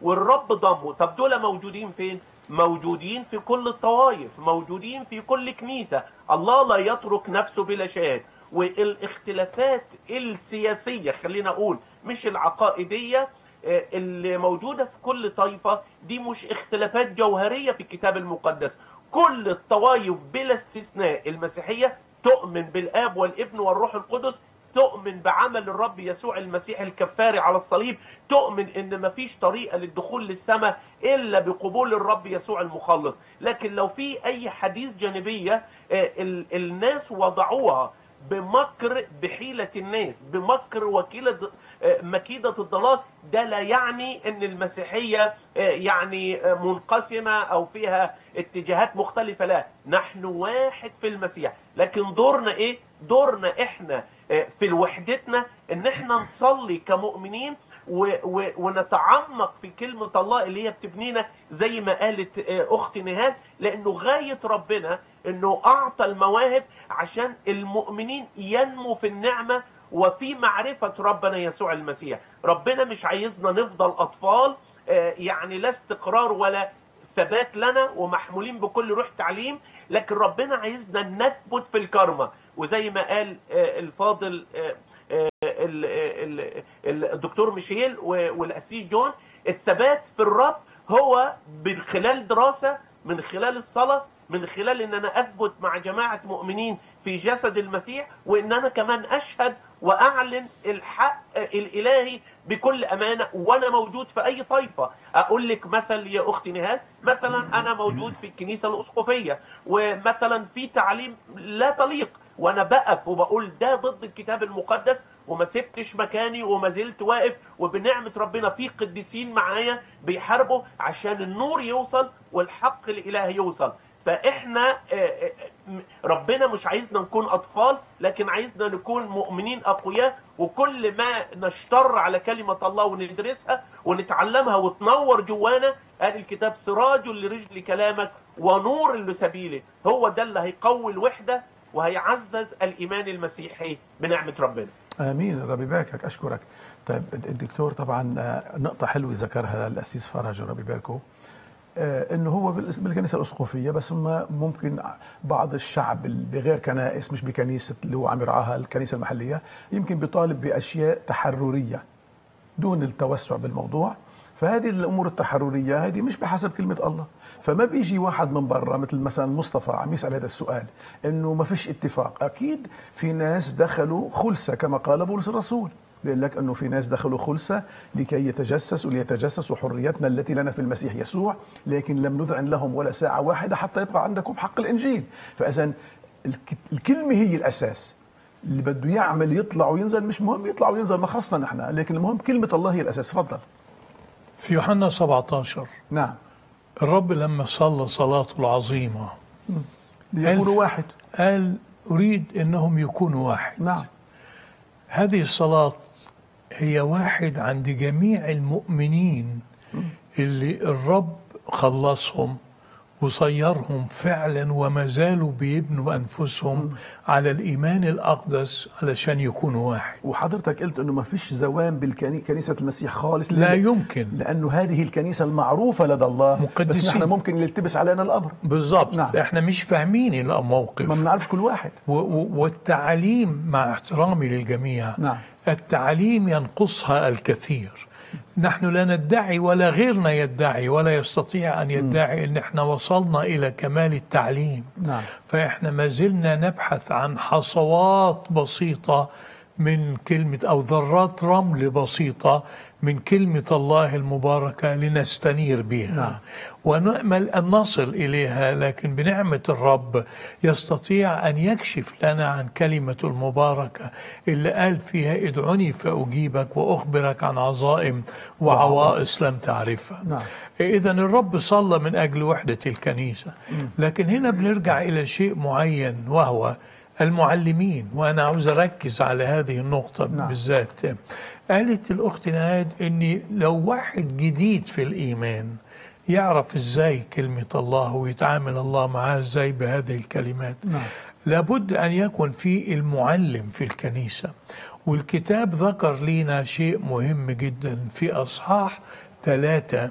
والرب ضمه طب دول موجودين فين موجودين في كل الطوائف موجودين في كل كنيسة الله لا يترك نفسه بلا شاهد والاختلافات السياسية خلينا أقول مش العقائدية آه، اللي موجودة في كل طائفة دي مش اختلافات جوهرية في الكتاب المقدس كل الطوائف بلا استثناء المسيحية تؤمن بالآب والابن والروح القدس تؤمن بعمل الرب يسوع المسيح الكفاري على الصليب تؤمن ان مفيش طريقه للدخول للسماء الا بقبول الرب يسوع المخلص لكن لو في اي حديث جانبيه آه، ال- الناس وضعوها بمكر بحيلة الناس بمكر وكيلة آه، مكيدة الضلال ده لا يعني ان المسيحية آه، يعني آه، منقسمة او فيها اتجاهات مختلفة لا نحن واحد في المسيح لكن دورنا ايه دورنا احنا آه، في وحدتنا ان احنا نصلي كمؤمنين و و ونتعمق في كلمة الله اللي هي بتبنينا زي ما قالت آه، أخت نهاد لأنه غاية ربنا أنه أعطى المواهب عشان المؤمنين ينمو في النعمة وفي معرفة ربنا يسوع المسيح ربنا مش عايزنا نفضل أطفال آه، يعني لا استقرار ولا ثبات لنا ومحمولين بكل روح تعليم لكن ربنا عايزنا نثبت في الكرمة وزي ما قال آه، الفاضل آه، آه، ال- ال- ال- الدكتور ميشيل و- والأسيس جون الثبات في الرب هو من خلال دراسة من خلال الصلاة من خلال ان انا اثبت مع جماعة مؤمنين في جسد المسيح وان انا كمان اشهد واعلن الحق الالهي بكل امانة وانا موجود في اي طائفة اقول لك مثل يا اختي نهاد مثلا انا موجود في الكنيسة الاسقفية ومثلا في تعليم لا تليق وانا بقف وبقول ده ضد الكتاب المقدس وما سبتش مكاني وما زلت واقف وبنعمة ربنا في قديسين معايا بيحاربوا عشان النور يوصل والحق الالهي يوصل فاحنا آه، آه، م- ربنا مش عايزنا نكون اطفال لكن عايزنا نكون مؤمنين اقوياء وكل ما نشتر على كلمة الله وندرسها ونتعلمها وتنور جوانا قال الكتاب سراج لرجل كلامك ونور لسبيله هو ده اللي هيقوي الوحدة وهيعزز الإيمان المسيحي بنعمة ربنا امين الرب يباركك اشكرك طيب الدكتور طبعا آه، نقطه حلوه ذكرها الاسيس فرج الرب يباركه آه، انه هو بالس- بالكنيسه الاسقفيه بس هم ممكن بعض الشعب اللي بغير كنائس مش بكنيسه اللي هو عم يرعاها الكنيسه المحليه يمكن بيطالب باشياء تحرريه دون التوسع بالموضوع فهذه الامور التحرريه هذه مش بحسب كلمه الله فما بيجي واحد من برا مثل مثلا مصطفى عم يسال هذا السؤال انه ما فيش اتفاق اكيد في ناس دخلوا خلسه كما قال بولس الرسول بيقول لك انه في ناس دخلوا خلسه لكي يتجسسوا ليتجسسوا حريتنا التي لنا في المسيح يسوع لكن لم نذعن لهم ولا ساعه واحده حتى يبقى عندكم حق الانجيل فاذا الك- الكلمه هي الاساس اللي بده يعمل يطلع وينزل مش مهم يطلع وينزل ما خصنا نحن لكن المهم كلمة الله هي الأساس تفضل في يوحنا 17 نعم الرب لما صلى صلاته العظيمة ليكونوا ألف. واحد قال أريد أنهم يكونوا واحد نعم هذه الصلاة هي واحد عند جميع المؤمنين اللي الرب خلصهم وصيرهم فعلا وما زالوا بيبنوا أنفسهم على الإيمان الأقدس علشان يكونوا واحد وحضرتك قلت انه ما فيش زوام بالكنيسة المسيح خالص لا لأن- يمكن لانه هذه الكنيسة المعروفة لدى الله بس مقدسين. نحن ممكن يلتبس علينا الامر بالضبط نعم. احنا مش فاهمين ما الموقف بنعرفش كل واحد و- و- والتعليم مع احترامي للجميع نعم. التعليم ينقصها الكثير نحن لا ندعي ولا غيرنا يدعي ولا يستطيع ان يدعي ان احنا وصلنا الى كمال التعليم نعم فاحنا ما زلنا نبحث عن حصوات بسيطه من كلمه او ذرات رمل بسيطه من كلمه الله المباركه لنستنير بها نعم. ونامل ان نصل اليها لكن بنعمه الرب يستطيع ان يكشف لنا عن كلمه المباركه اللي قال فيها ادعوني فاجيبك واخبرك عن عظائم وعوائص لم تعرفها نعم. إذا الرب صلى من أجل وحدة الكنيسة لكن هنا بنرجع إلى شيء معين وهو المعلمين وأنا عاوز أركز على هذه النقطة نعم. بالذات قالت الأخت نهاد أن لو واحد جديد في الإيمان يعرف إزاي كلمة الله ويتعامل الله معاه إزاي بهذه الكلمات نعم. لابد أن يكون في المعلم في الكنيسة والكتاب ذكر لنا شيء مهم جدا في أصحاح ثلاثة